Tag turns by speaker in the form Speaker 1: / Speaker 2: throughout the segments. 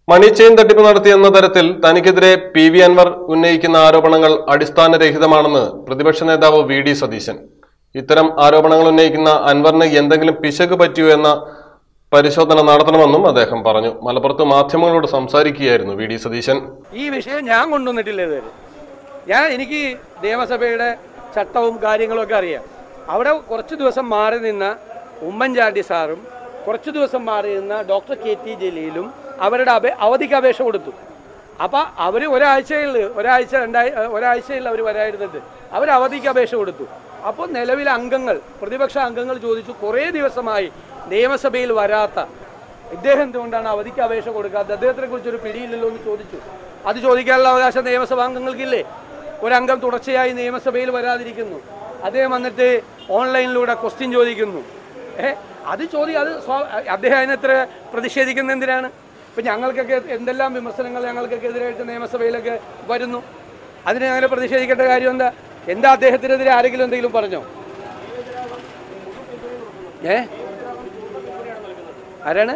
Speaker 1: മണി chain തട്ടിപ്പ് നടത്തിയെന്ന തരത്തിൽ തനിക്കെതിരെ പി വി അൻവർ ഉന്നയിക്കുന്ന ആരോപണങ്ങൾ അടിസ്ഥാനരഹിതമാണെന്ന് പ്രതിപക്ഷ നേതാവ് വി ഡി സതീശൻ ഇത്തരം ആരോപണങ്ങൾ ഉന്നയിക്കുന്ന അൻവറിന് എന്തെങ്കിലും പിശക് പറ്റിയോ എന്ന പരിശോധന നടത്തണമെന്നും അദ്ദേഹം പറഞ്ഞു മലപ്പുറത്ത് മാധ്യമങ്ങളോട് സംസാരിക്കുകയായിരുന്നു വി ഡി സതീശൻ
Speaker 2: ഈ വിഷയം ഞാൻ കൊണ്ടുവന്നിട്ടില്ല ഇതുവരെ ഞാൻ എനിക്ക് നിയമസഭയുടെ ചട്ടവും കാര്യങ്ങളും ഒക്കെ അറിയാം അവിടെ കുറച്ച് ദിവസം മാറി നിന്ന ഉമ്മൻചാണ്ടി സാറും കുറച്ച് ദിവസം മാറി നിന്ന ഡോക്ടർ കെ ടി ജലീലും അവരുടെ അപേ അവധിക്ക് അപേക്ഷ കൊടുത്തു അപ്പം അവർ ഒരാഴ്ചയിൽ ഒരാഴ്ച രണ്ടായി ഒരാഴ്ചയിൽ അവർ വരായിരുന്നത് അവർ അവധിക്ക് അപേക്ഷ കൊടുത്തു അപ്പോൾ നിലവിലെ അംഗങ്ങൾ പ്രതിപക്ഷ അംഗങ്ങൾ ചോദിച്ചു കുറേ ദിവസമായി നിയമസഭയിൽ വരാത്ത ഇദ്ദേഹം എന്തുകൊണ്ടാണ് അവധിക്ക് അപേക്ഷ കൊടുക്കാത്തത് അദ്ദേഹത്തിനെ കുറിച്ച് ഒരു പിടിയില്ലല്ലോ എന്ന് ചോദിച്ചു അത് ചോദിക്കാനുള്ള അവകാശം നിയമസഭാ അംഗങ്ങൾക്കില്ലേ ഒരംഗം തുടർച്ചയായി നിയമസഭയിൽ വരാതിരിക്കുന്നു അദ്ദേഹം വന്നിട്ട് ഓൺലൈനിലൂടെ ക്വസ്റ്റ്യൻ ചോദിക്കുന്നു ഏ അത് ചോദി അത് സ്വാ- അദ്ദേഹം അതിനെത്ര പ്രതിഷേധിക്കുന്ന എന്തിനാണ് ഇപ്പം ഞങ്ങൾക്കൊക്കെ എന്തെല്ലാം വിമർശനങ്ങൾ ഞങ്ങൾക്കൊക്കെ എതിരായിട്ട് നിയമസഭയിലൊക്കെ വരുന്നു അതിന് അങ്ങനെ പ്രതിഷേധിക്കേണ്ട കാര്യം എന്താ എന്താ അദ്ദേഹത്തിനെതിരെ ആരെങ്കിലും എന്തെങ്കിലും പറഞ്ഞോ ഏ ആരാണ്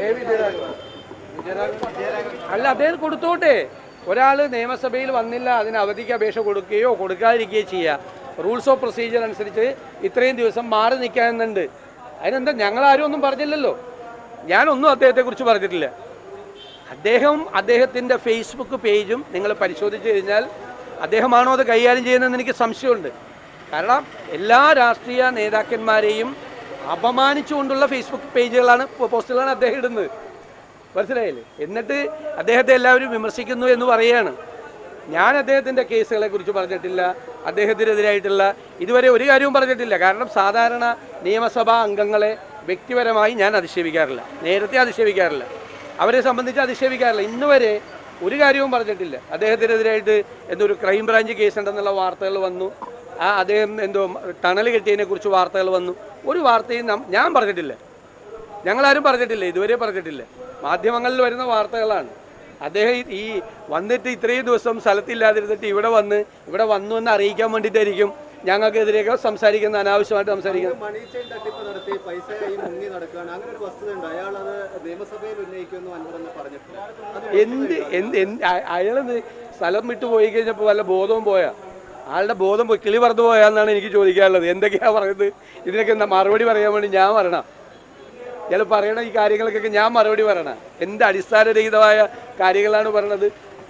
Speaker 2: അല്ല അദ്ദേഹം കൊടുത്തോട്ടെ ഒരാൾ നിയമസഭയിൽ വന്നില്ല അതിന് അവധിക്ക് അപേക്ഷ കൊടുക്കുകയോ കൊടുക്കാതിരിക്കുകയോ ചെയ്യുക റൂൾസ് ഓഫ് പ്രൊസീജിയർ അനുസരിച്ച് ഇത്രയും ദിവസം മാറി നിൽക്കാനുണ്ട് അതിനെന്താ ഞങ്ങളാരും ഒന്നും പറഞ്ഞില്ലല്ലോ ഞാനൊന്നും അദ്ദേഹത്തെക്കുറിച്ച് പറഞ്ഞിട്ടില്ല അദ്ദേഹം അദ്ദേഹത്തിൻ്റെ ഫേസ്ബുക്ക് പേജും നിങ്ങൾ പരിശോധിച്ച് കഴിഞ്ഞാൽ അദ്ദേഹമാണോ അത് കൈകാര്യം ചെയ്യുന്നതെന്ന് എനിക്ക് സംശയമുണ്ട് കാരണം എല്ലാ രാഷ്ട്രീയ നേതാക്കന്മാരെയും അപമാനിച്ചുകൊണ്ടുള്ള ഫേസ്ബുക്ക് പേജുകളാണ് പോസ്റ്റുകളാണ് അദ്ദേഹം ഇടുന്നത് മനസ്സിലായില്ലേ എന്നിട്ട് അദ്ദേഹത്തെ എല്ലാവരും വിമർശിക്കുന്നു എന്ന് പറയുകയാണ് ഞാൻ അദ്ദേഹത്തിൻ്റെ കേസുകളെ കുറിച്ച് പറഞ്ഞിട്ടില്ല അദ്ദേഹത്തിനെതിരായിട്ടുള്ള ഇതുവരെ ഒരു കാര്യവും പറഞ്ഞിട്ടില്ല കാരണം സാധാരണ നിയമസഭാ അംഗങ്ങളെ വ്യക്തിപരമായി ഞാൻ അധിക്ഷേപിക്കാറില്ല നേരത്തെ അധിക്ഷേപിക്കാറില്ല അവരെ സംബന്ധിച്ച് അധിക്ഷേപിക്കാറില്ല ഇന്ന് വരെ ഒരു കാര്യവും പറഞ്ഞിട്ടില്ല അദ്ദേഹത്തിനെതിരായിട്ട് എന്തോ ഒരു ക്രൈം ബ്രാഞ്ച് കേസ് ഉണ്ടെന്നുള്ള വാർത്തകൾ വന്നു ആ അദ്ദേഹം എന്തോ ടണൽ കെട്ടിയതിനെ കുറിച്ച് വാർത്തകൾ വന്നു ഒരു വാർത്തയും നം- ഞാൻ പറഞ്ഞിട്ടില്ല ഞങ്ങളാരും പറഞ്ഞിട്ടില്ല ഇതുവരെ പറഞ്ഞിട്ടില്ല മാധ്യമങ്ങളിൽ വരുന്ന വാർത്തകളാണ് അദ്ദേഹം ഈ- ഈ വന്നിട്ട് ഇത്രയും ദിവസം സ്ഥലത്തില്ലാതിരുന്നിട്ട് ഇവിടെ വന്ന് ഇവിടെ വന്നു എന്ന് അറിയിക്കാൻ വേണ്ടിയിട്ടായിരിക്കും ഞങ്ങൾക്കെതിരെയൊക്കെ സംസാരിക്കുന്ന അനാവശ്യമായിട്ട് സംസാരിക്കുന്നത്
Speaker 3: മണി ചെയിൻ തട്ടിപ്പ് നടത്തി പൈസ കൈ മുങ്ങി നടക്കുകയാണ് അങ്ങനെ ഒരു വസ്തുതയുണ്ട് അയാൾ അത് നിയമസഭയിൽ ഉന്നയിക്കുമെന്ന് അൻവർ എന്ന് പറഞ്ഞിട്ടുണ്ട് അത്
Speaker 2: എന്ത് എന്ത് എന്ത് അ- അയാള് സ്ഥലം വിട്ടു പോയി കഴിഞ്ഞപ്പോൾ വല്ല ബോധവും പോയാ ആളുടെ ബോധം പോയി കിളി പറന്നു പോയാന്നാണ് എനിക്ക് ചോദിക്കാനുള്ളത് എന്തൊക്കെയാ പറയുന്നത് ഇതിനൊക്കെ എന്താ മറുപടി പറയാൻ വേണ്ടി ഞാൻ പറയണം ഇയാൾ പറയണ ഈ കാര്യങ്ങൾക്കൊക്കെ ഞാൻ മറുപടി പറയണം എന്ത് അടിസ്ഥാനരഹിതമായ കാര്യങ്ങളാണ് പറയണത്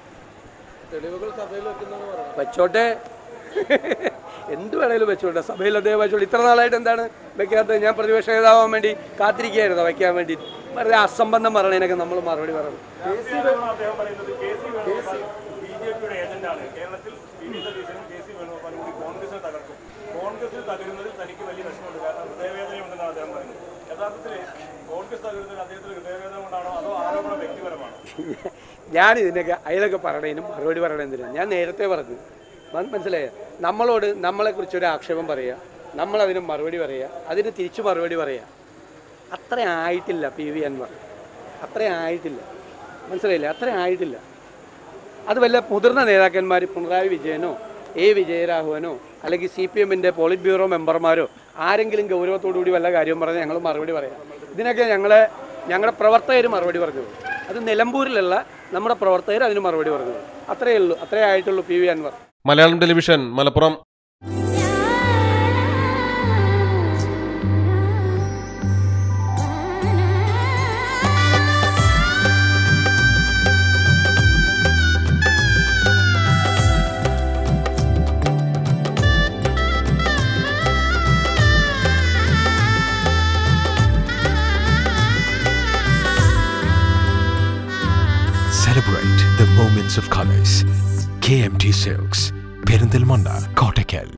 Speaker 2: വെച്ചോട്ടെ എന്ത് വേണേലും വെച്ചോട്ടെ സഭയിൽ അദ്ദേഹം വെച്ചോട്ടെ ഇത്ര നാളായിട്ട് എന്താണ് വെക്കാത്തത് ഞാൻ പ്രതിപക്ഷ നേതാവാൻ വേണ്ടി കാത്തിരിക്കുകയായിരുന്നു വെക്കാൻ വേണ്ടി വെറുതെ അസംബന്ധം പറയണതിനൊക്കെ നമ്മൾ മറുപടി പറയണം
Speaker 4: അദ്ദേഹം പറയുന്നത് K C Venugopal B J പിയുടെ ഏജന്റാണ് കേരളത്തിൽ പി ഡി സതീശനും കെ സി വേണുഗോപാലും കൂടി കോൺഗ്രസിനെ തകർക്കും കോൺഗ്രസിന് തകരുന്നതിൽ തനിക്ക് വലിയ വിഷമമുണ്ട് കാരണം ഹൃദയവേദനയുണ്ടെന്നാണ് അദ്ദേഹം പറയുന്നത് യഥാർത്ഥത്തിൽ കോൺഗ്രസ് തകരുന്നതിൽ അദ്ദേഹത്തിന് ഹൃദയവേദന കൊണ്ടാണോ അതോ ആരോപണം വ്യക്തിപരമാണോ
Speaker 2: ഞാൻ ഇതിനൊക്കെ അയാളൊക്കെ പറയണതിനും മറുപടി പറയണ എന്തിനാണ് ഞാൻ നേരത്തെ പറഞ്ഞു മൻ- മനസ്സിലായോ നമ്മളോട് നമ്മളെക്കുറിച്ച് ഒരു ആക്ഷേപം പറയുക നമ്മളതിന് മറുപടി പറയുക അതിന് തിരിച്ചു മറുപടി പറയുക അത്ര ആയിട്ടില്ല പി വി അൻവർ അത്ര ആയിട്ടില്ല മനസ്സിലായില്ലേ അത്ര ആയിട്ടില്ല അത് വല്ല മുതിർന്ന നേതാക്കന്മാർ പിണറായി വിജയനോ എ വിജയരാഘവനോ അല്ലെങ്കിൽ സി പി എമ്മിൻ്റെ പോളിറ്റ് ബ്യൂറോ മെമ്പർമാരോ ആരെങ്കിലും ഗൗരവത്തോടു കൂടി വല്ല കാര്യം പറഞ്ഞാൽ ഞങ്ങൾ മറുപടി പറയാം ഇതിനൊക്കെ ഞങ്ങളെ ഞങ്ങളുടെ പ്രവർത്തകർ മറുപടി പറഞ്ഞു അത് നിലമ്പൂരിലുള്ള നമ്മുടെ പ്രവർത്തകർ അതിന് മറുപടി പറഞ്ഞു അത്രയേ ഉള്ളൂ അത്രേ ആയിട്ടുള്ളൂ P V Anvar
Speaker 1: Malayalam television Malappuram
Speaker 5: Celebrate the moments of colors. KMT Silks, Perindalmanda, Kottakkal.